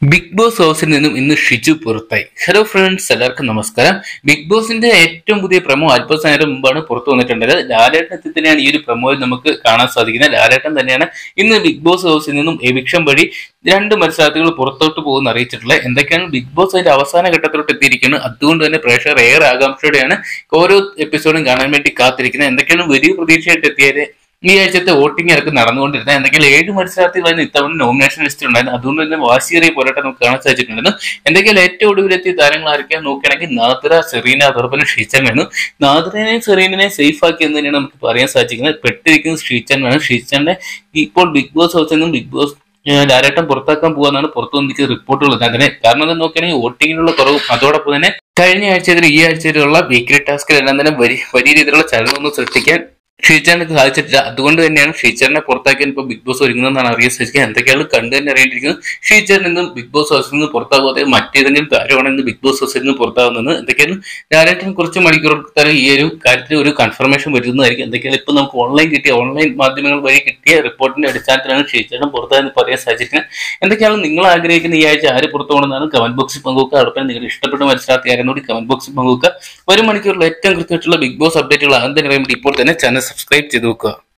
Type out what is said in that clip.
big boss ഹൗസിൽ നിന്നും ഇന്ന് ഷിജു പുറത്തായി ഹലോ ഫ്രണ്ട്സ് എല്ലാവർക്കും നമസ്കാരം ബിഗ് ബോസിന്റെ ഏറ്റവും പുതിയ പ്രമോ അല്പസമയം മുമ്പാണ് പുറത്തു വന്നിട്ടുള്ളത് ലാലേട്ടൻ തന്നെയാണ് ഈ ഒരു പ്രമോയിൽ നമുക്ക് കാണാൻ സാധിക്കുന്നത് ലാലേട്ടൻ തന്നെയാണ് ഇന്ന് ബിഗ് ബോസ് ഹൗസിൽ നിന്നും എവിക്ഷം വഴി രണ്ട് മത്സരാർത്ഥികൾ പുറത്തോട്ട് പോകുന്ന അറിയിച്ചിട്ടുള്ളത് എന്തൊക്കെയാണ് ബിഗ് ബോസ് അതിന്റെ അവസാന ഘട്ടത്തിലോട്ട് എത്തിയിരിക്കുന്നത് അതുകൊണ്ട് തന്നെ പ്രേക്ഷകർ ഏറെ ആകാംക്ഷയോടെയാണ് ഓരോ എപ്പിസോഡും കാണാൻ വേണ്ടി കാത്തിരിക്കുന്നത് എന്തൊക്കെയാണ് വലിയ പ്രതീക്ഷയായിട്ട് എത്തിയത് ഈ ആഴ്ചത്തെ വോട്ടിംഗ് ഇറക്ക് നടന്നുകൊണ്ടിരുന്നത് എന്തെങ്കിലും ഏഴ് മത്സരാർത്ഥികളായിരുന്നു ഇത്തവണ നോമിനേഷൻ ലിസ്റ്റ് ഉണ്ടായിരുന്നു അതുകൊണ്ട് തന്നെ വാശിയേറിയ പോരാട്ടം നമുക്ക് കാണാൻ സാധിച്ചിട്ടുണ്ടായിരുന്നു എന്തെങ്കിലും ഏറ്റവും ഒടുവിലെത്തിയ താരങ്ങൾ ആരൊക്കെയാണ് നോക്കുകയാണെങ്കിൽ നാദ്ര സെറീന അതോടൊപ്പം ഷീച്ചൻ വേണു നാദ്രനെയും സെറീനെയും സേഫ് ആക്കി എന്ന് തന്നെയാണ് നമുക്ക് പറയാൻ സാധിക്കുന്നത് പെട്ടിരിക്കുന്നത് ഷീച്ചൻ വേണം ഷീച്ചന്റെ ഇപ്പോൾ ബിഗ് ബോസ് ഹൗസിൽ നിന്നും ബിഗ് ബോസ് ലാലേട്ടം പുറത്താക്കാൻ പോകാന്നാണ് പുറത്തു വന്നിരിക്കുന്ന റിപ്പോർട്ടുകൾ അങ്ങനെ കാരണം എന്താ നോക്കുകയാണെങ്കിൽ വോട്ടിങ്ങിനുള്ള കുറവും അതോടൊപ്പം തന്നെ കഴിഞ്ഞ ആഴ്ചയിൽ ഈ ആഴ്ചയിലുള്ള വീക്ക്ലി ടാസ്കിലെല്ലാം തന്നെ വലിയ വലിയ രീതിയിലുള്ള ചലനമൊന്നും സൃഷ്ടിക്കാൻ ഷീച്ചറിന് സാധിച്ചിട്ടില്ല അതുകൊണ്ട് തന്നെയാണ് ഷീച്ചറിനെ പുറത്താക്കിയാൽ ഇപ്പോൾ ബിഗ് ബോസ് ഒരുങ്ങുന്നതെന്നാണ് അറിയാൻ സാധിക്കുക എന്തൊക്കെയാണ് കണ്ടു തന്നെ അറിയേണ്ടിയിരിക്കുന്നത് ഷീച്ചറിൽ നിന്നും ബിഗ് ബോസ് ഹൗസിൽ നിന്ന് പുറത്താകാതെ മറ്റേതെങ്കിലും താരമാണ് ഇന്ന് ബിഗ് ബോസ് ഹൗസിൽ നിന്ന് പുറത്താകുന്നത് എന്തൊക്കെയാണ് ലാലേട്ടൻ കുറച്ച് മണിക്കൂറുകൾക്ക് തന്നെ ഈ ഒരു കാര്യത്തിൽ ഒരു കൺഫർമേഷൻ വരുന്നതായിരിക്കും എന്തൊക്കെയാണ് ഇപ്പൊ നമുക്ക് ഓൺലൈൻ കിട്ടിയ ഓൺലൈൻ മാധ്യമങ്ങൾ വഴി കിട്ടിയ റിപ്പോർട്ടിന്റെ അടിസ്ഥാനത്തിലാണ് ഷീച്ചറിനെ പുറത്തായെന്ന് പറയാൻ സാധിച്ചിരിക്കുന്നത് എന്തൊക്കെയാണ് നിങ്ങൾ ആഗ്രഹിക്കുന്ന ഈ ആഴ്ച ആര് പുറത്തു പോകണമെന്നാണ് കമന്റ് ബോക്സിൽ പങ്കുവെക്കുക അതോടൊപ്പം നിങ്ങൾ ഇഷ്ടപ്പെട്ട മത്സരാർത്ഥി ആരെന്നോട് കമന്റ് ബോക്സിൽ പങ്കുവെക്കുക ഒരു മണിക്കൂറിൽ ഏറ്റവും കൃത്യമായിട്ടുള്ള ബിഗ് ബോസ് അപ്ഡേറ്റുകൾ ആദ്യം തന്നെ അറിയാൻ വേണ്ടി ഇപ്പോൾ തന്നെ ചാനൽ സബ്സ്ക്രൈബ് ചെയ്ത് വെക്കുക